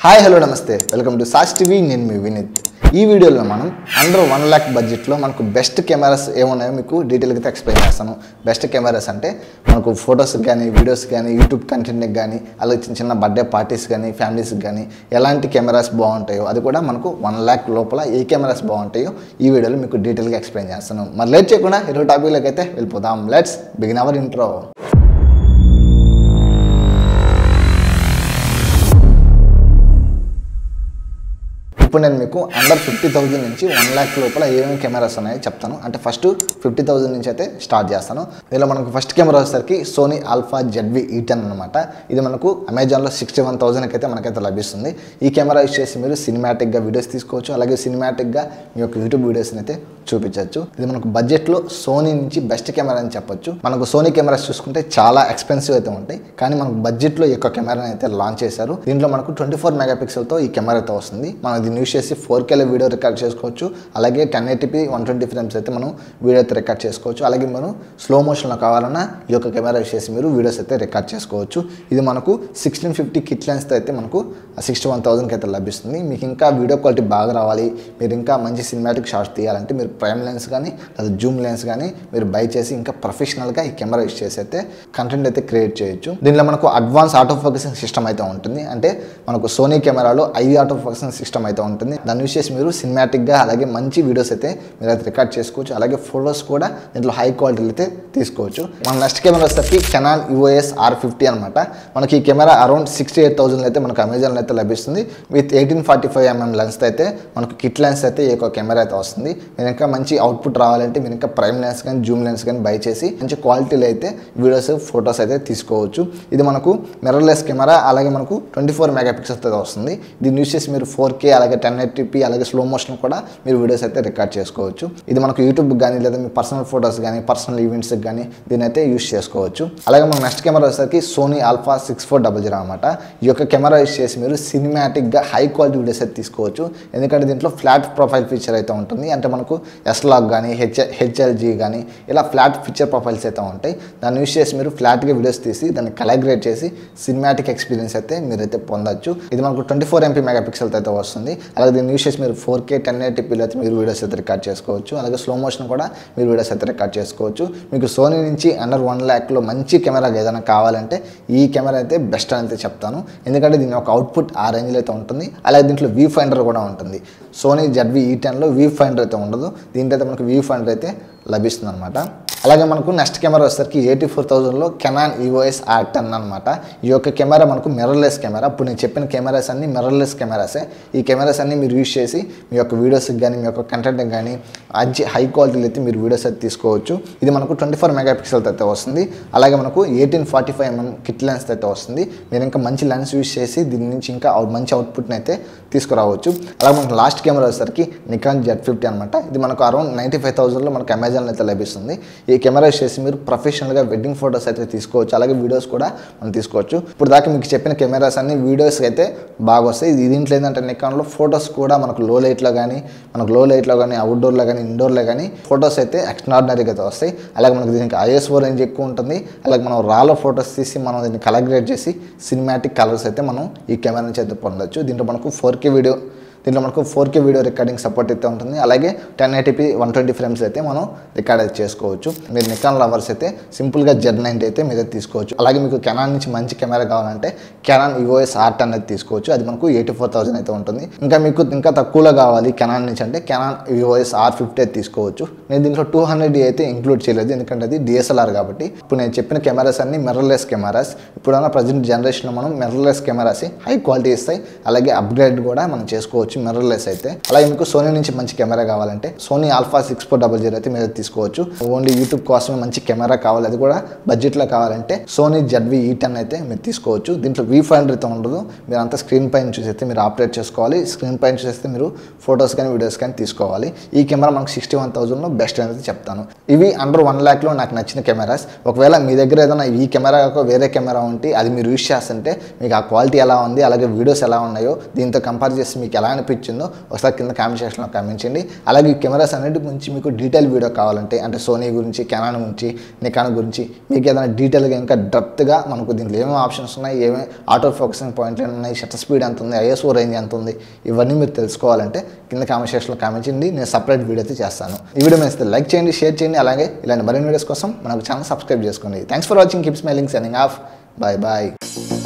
hi hello నమస్తే welcome to సాస్ TV నేను మీ వినీత్ ఈ వీడియోలో మనం అండర్ వన్ ల్యాక్ బడ్జెట్లో మనకు బెస్ట్ కెమెరాస్ ఏమున్నాయో మీకు డీటెయిల్గా అయితే ఎక్స్ప్లెయిన్ చేస్తాను బెస్ట్ కెమెరాస్ అంటే మనకు ఫొటోస్కి కానీ వీడియోస్ కానీ యూట్యూబ్ కంటెంట్కి కానీ అలాగే చిన్న చిన్న బర్త్డే పార్టీస్ కానీ ఫ్యామిలీస్కి కానీ ఎలాంటి కెమెరాస్ బాగుంటాయో అది కూడా మనకు వన్ ల్యాక్ లోపల ఏ కెమెరాస్ బాగుంటాయో ఈ వీడియోలో మీకు డీటెయిల్గా ఎక్స్ప్లెయిన్ చేస్తాను మరి లేట్ చేయకుండా ఇరవై టాపిక్లోకి అయితే వెళ్ళిపోదాం లెట్స్ బిగిన్ అవర్ ఇంట్రో ఇప్పుడు నేను మీకు అండర్ ఫిఫ్టీ థౌజండ్ నుంచి వన్ ల్యాక్ లోపల ఏమేమి కెమెరాస్ ఉన్నాయో చెప్తాను అంటే ఫస్ట్ ఫిఫ్టీ థౌజండ్ నుంచి అయితే స్టార్ట్ చేస్తాను దీనిలో మనకు ఫస్ట్ కెమెరా వచ్చేసరికి Sony Alpha ZV E ten అనమాట ఇది మనకు అమెజాన్లో సిక్స్టీ వన్ థౌసండ్కి అయితే మనకైతే లభిస్తుంది ఈ కెమెరా యూస్ చేసి మీరు సినిమాటిక్గా వీడియోస్ తీసుకోవచ్చు అలాగే సినిమాటిక్గా మీ యొక్క యూట్యూబ్ వీడియోస్ని అయితే చూపించవచ్చు ఇది మనకు బడ్జెట్లో సోనీ నుంచి బెస్ట్ కెమెరా అని చెప్పొచ్చు మనకు సోనీ కెమెరాస్ చూసుకుంటే చాలా ఎక్స్పెన్సివ్ అయితే ఉంటాయి కానీ మనకు బడ్జెట్లో ఈ యొక్క కెమెరాని అయితే లాంచ్ చేశారు దీంట్లో మనకు ట్వంటీ ఫోర్ మెగాపిక్సెల్తో ఈ కెమెరా అయితే వస్తుంది మనం దీన్ని యూస్ చేసి ఫోర్ కేలో వీడియో రికార్డ్ చేసుకోవచ్చు అలాగే ten eighty p one twenty frames అయితే మనం వీడియో అయితే రికార్డ్ చేసుకోవచ్చు అలాగే మనం స్లో మోషన్లో కావాలన్నా ఈ యొక్క కెమెరా యూస్ చేసి మీరు వీడియోస్ అయితే రికార్డ్ చేసుకోవచ్చు ఇది మనకు సిక్స్టీన్ ఫిఫ్టీ కిట్ లెన్స్తో అయితే మనకు సిక్స్టీ వన్ థౌసండ్కి అయితే లభిస్తుంది మీకు ఇంకా వీడియో క్వాలిటీ బాగా రావాలి మీరు ఇంకా మంచి సినిమాటిక్ షాట్స్ తీయాలంటే మీరు ప్రైమ్ లెన్స్ కానీ లేదా జూమ్ లెన్స్ కానీ మీరు బై చేసి ఇంకా ప్రొఫెషనల్గా ఈ కెమెరా యూస్ చేసి అయితే కంటెంట్ అయితే క్రియేట్ చేయొచ్చు దీనిలో మనకు అడ్వాన్స్ ఆటో ఫోకసింగ్ సిస్టమ్ అయితే ఉంటుంది అంటే మనకు సోనీ కెమెరాలో ఐ ఆటో ఫోకసింగ్ సిస్టమ్ అయితే ఉంటుంది దాన్ని యూస్ చేసి మీరు సినిమాటిక్గా అలాగే మంచి వీడియోస్ అయితే మీరు అయితే రికార్డ్ చేసుకోవచ్చు అలాగే ఫొటోస్ కూడా దీంట్లో హై క్వాలిటీలో అయితే తీసుకోవచ్చు మన నెక్స్ట్ కెమెరా వచ్చేసరికి కెనాన్ యూఎస్ ఆర్ ఫిఫ్టీ అనమాట మనకి ఈ camera around sixty eight thousand అయితే మనకు అమెజాన్లో అయితే లభిస్తుంది with eighteen forty five mm lens అయితే మనకు కిట్ లెన్స్ అయితే ఈ యొక్క కెమెరా అయితే వస్తుంది మీరు ఇంకా మంచి అవుట్పుట్ రావాలంటే మీరు ఇంకా ప్రైమ్ లెన్స్ కానీ జూమ్ లెన్స్ కానీ బై చేసి మంచి క్వాలిటీలో అయితే వీడియోస్ ఫొటోస్ అయితే తీసుకోవచ్చు ఇది మనకు మిర్రర్లెస్ కెమెరా అలాగే మనకు ట్వంటీ ఫోర్ మెగా పిక్సెల్స్ అయితే వస్తుంది దీన్ని యూస్ చేసి మీరు ఫోర్ కే అలాగే టెన్ ఎయిటీపీ అలాగే స్లో మోషన్ కూడా మీరు వీడియోస్ అయితే రికార్డ్ చేసుకోవచ్చు ఇది మనకు యూట్యూబ్ కానీ లేదా మీ పర్సనల్ ఫొటోస్ కానీ పర్సనల్ ఈవెంట్స్కి కానీ దీని అయితే యూస్ చేసుకోవచ్చు అలాగే మన నెక్స్ట్ కెమెరా వచ్చేసరికి Sony Alpha six four double zero అనమాట ఈ యొక్క కెమెరా యూస్ చేసి మీరు సినిమాటిక్గా హై క్వాలిటీ వీడియోస్ అయితే తీసుకోవచ్చు ఎందుకంటే దీంట్లో ఫ్లాట్ ప్రొఫైల్ ఫీచర్ అయితే ఉంటుంది అంటే మనకు ఎస్లాగ్ కానీ హెచ్ హెచ్ఎల్జీ కానీ ఇలా ఫ్లాట్ ఫీచర్ ప్రొఫైల్స్ అయితే ఉంటాయి దాన్ని యూస్ చేసి మీరు ఫ్లాట్గా వీడియోస్ తీసి దాన్ని కలాగ్రేట్ చేసి సినిమాటిక్ ఎక్స్పీరియన్స్ అయితే మీరైతే పొందొచ్చు ఇది మనకు ట్వంటీ ఫోర్ ఎంపీ మెగా పిక్సెల్తో అయితే వస్తుంది అలాగే దీన్ని యూస్ చేసి మీరు ఫోర్ కే టెన్ ఎయిటీపీలో అయితే మీరు వీడియోస్ అయితే రికార్డ్ చేసుకోవచ్చు అలాగే స్లో మోషన్ కూడా మీరు వీడియోస్ అయితే రికార్డ్ చేసుకోవచ్చు మీకు సోనీ నుంచి అండర్ వన్ ల్యాక్లో మంచి కెమెరా ఏదైనా కావాలంటే ఈ కెమెరా అయితే బెస్ట్ అని అయితే చెప్తాను ఎందుకంటే దీని ఒక అవుట్పుట్ ఆ రేంజ్లో అయితే ఉంటుంది అలాగే దీంట్లో వ్యూ ఫైండర్ కూడా ఉంటుంది సోనీ జెడ్వి ఈ టెన్లో వ్యూ ఫైండర్ అయితే ఉండదు దీంట్లో అయితే మనకు వ్యూ ఫైండర్ అయితే లభిస్తుంది అనమాట అలాగే మనకు నెక్స్ట్ కెమెరా వచ్చేసరికి ఎయిటీ ఫోర్ థౌజండ్లో కెనాన్ ఈఓఎస్ ఆర్ టెన్ అనమాట ఈ యొక్క కెమెరా మనకు మిర్రర్లెస్ కెమెరా ఇప్పుడు నేను చెప్పిన కెమెరాస్ అన్ని మిర్రర్లెస్ కెమెరాసే ఈ కెమెరాస్ అన్ని మీరు యూస్ చేసి మీ యొక్క వీడియోస్కి కానీ మీ యొక్క కంటెంట్కి కానీ మంచి హై క్వాలిటీలో అయితే మీరు వీడియోస్ అయితే తీసుకోవచ్చు ఇది మనకు ట్వంటీ ఫోర్ మెగా పిక్సెల్తో అయితే వస్తుంది అలాగే మనకు eighteen forty five mm kit lens అయితే వస్తుంది మీరు ఇంకా మంచి లెన్స్ యూస్ చేసి దీని నుంచి ఇంకా అవుట్- మంచి అవుట్పుట్ని అయితే తీసుకురావచ్చు అలాగే మనకు లాస్ట్ కెమెరా వచ్చేసరికి నికాన్ జెడ్ ఫిఫ్టీ అనమాట ఇది మనకు అరౌండ్ నైంటీ ఫైవ్ థౌసండ్లో మనకు అమెజాన్లో అయితే లభిస్తుంది ఈ కెమెరా యూస్ చేసి మీరు ప్రొఫెషనల్గా వెడ్డింగ్ ఫొటోస్ అయితే తీసుకోవచ్చు అలాగే వీడియోస్ కూడా మనం తీసుకోవచ్చు ఇప్పుడు దాకా మీకు చెప్పిన కెమెరాస్ అన్ని వీడియోస్ అయితే బాగా వస్తాయి ఇది దీంట్లో ఏంటంటే నికాన్లో ఫొటోస్ కూడా మనకు లో లైట్లో కానీ మనకు లో లైట్లో కానీ అవుట్డోర్లో కానీ ఇండోర్లో కానీ ఫొటోస్ అయితే ఎక్స్ట్రాడినరీగా అయితే వస్తాయి అలాగే మనకు దీనికి ఐఎస్ఓ రేంజ్ ఎక్కువ ఉంటుంది అలాగే మనం రాలో ఫొటోస్ తీసి మనం దీన్ని కలగ్రేట్ చేసి సినిమాటిక్ కలర్స్ అయితే మనం ఈ కెమెరా నుంచి అయితే పొందొచ్చు దీంట్లో మనకు ఫోర్ కే వీడియో దీంట్లో మనకు four K video recording support అయితే ఉంటుంది అలాగే ten eighty p one twenty frames అయితే మనం రికార్డ్ అయితే చేసుకోవచ్చు మీరు నికాన్ లవర్స్ అయితే సింపుల్గా జెడ్ నైన్టీ అయితే మీరు తీసుకోవచ్చు అలాగే మీకు కెనాన్ నుంచి మంచి కెమెరా కావాలంటే కెనాన్ ఈఓఎస్ ఆర్ టెన్ అయితే తీసుకోవచ్చు అది మనకు ఎయిటీ ఫోర్ థౌసండ్ అయితే ఉంటుంది ఇంకా మీకు ఇంకా తక్కువలో కావాలి కెనాన్ నుంచి అంటే కెనాన్ ఈఓఎస్ ఆర్ ఫిఫ్టీ అయితే తీసుకోవచ్చు నేను దీంట్లో టూ హండ్రెడ్ అయితే ఇంక్లూడ్ చేయలేదు ఎందుకంటే అది డిఎస్ఎల్ఆర్ కాబట్టి ఇప్పుడు నేను చెప్పిన కెమెరాస్ అన్ని మిర్రర్లెస్ కెమెరాస్ ఇప్పుడున్న ప్రజెంట్ జనరేషన్లో మనం మిర్రర్లెస్ కెమెరాస్ హై క్వాలిటీ ఇస్తాయి అలాగే అప్గ్రేడ్ కూడా మనం చేసుకోవచ్చు మిర్రర్లెస్ అయితే అలాగే మీకు సోనీ నుంచి మంచి కెమెరా కావాలంటే Sony Alpha six four double zero అయితే మీరు తీసుకోవచ్చు ఓన్లీ యూట్యూబ్ కోసమే మంచి కెమెరా కావాలి అది కూడా బడ్జెట్లో కావాలంటే సోనీ జెడ్వి ఈ టెన్ అయితే మీరు తీసుకోవచ్చు దీంట్లో వీ ఫైండర్ అయితే ఉండదు మీరు అంతా స్క్రీన్ పైన చూసేస్తే మీరు ఆపరేట్ చేసుకోవాలి స్క్రీన్ పైన చూసేస్తే మీరు ఫొటోస్ కానీ వీడియోస్ కానీ తీసుకోవాలి ఈ కెమెరా మనకు సిక్స్టీ వన్ థౌసండ్లో బెస్ట్ అనేది చెప్తాను ఇవి అండర్ వన్ ల్యాక్లో నాకు నచ్చిన కెమెరాస్ ఒకవేళ మీ దగ్గర ఏదైనా ఈ కెమెరా కాక వేరే కెమెరా ఉంటే అది మీరు యూస్ చేస్తుంటే మీకు ఆ క్వాలిటీ ఎలా ఉంది అలాగే వీడియోస్ ఎలా ఉన్నాయో దీంతో కంపేర్ చేసి మీకు ఎలా అనిపించిందో ఒకసారి కింద కామెంట్ సెక్షన్లో కామెంట్ చేయండి అలాగే ఈ కెమెరాస్ అన్నిటి గురించి మీకు డీటెయిల్ వీడియో కావాలంటే అంటే సోనీ గురించి కెనాన్ గురించి నికాన్ గురించి మీకు ఏదైనా డీటెయిల్గా ఇంకా డెప్త్గా మనకు దీంట్లో ఏమేమి ఆప్షన్స్ ఉన్నాయి ఏమేమి ఆటో ఫోకసింగ్ పాయింట్లు ఉన్నాయి షటర్ స్పీడ్ ఎంత ఉంది ఐఎస్ఓ రేంజ్ ఎంత ఉంది ఇవన్నీ మీరు తెలుసుకోవాలంటే కింద కామెంట్ సెక్షన్లో కామెంట్ చేయండి నేను సపరేట్ వీడియో అయితే చేస్తాను ఈ వీడియో నచ్చితే లైక్ చేయండి షేర్ చేయండి అలాగే ఇలాంటి మరిన్ని వీడియోస్ కోసం మనకు ఛానల్ సబ్స్క్రైబ్ చేసుకోండి thanks for watching keep smiling signing off bye bye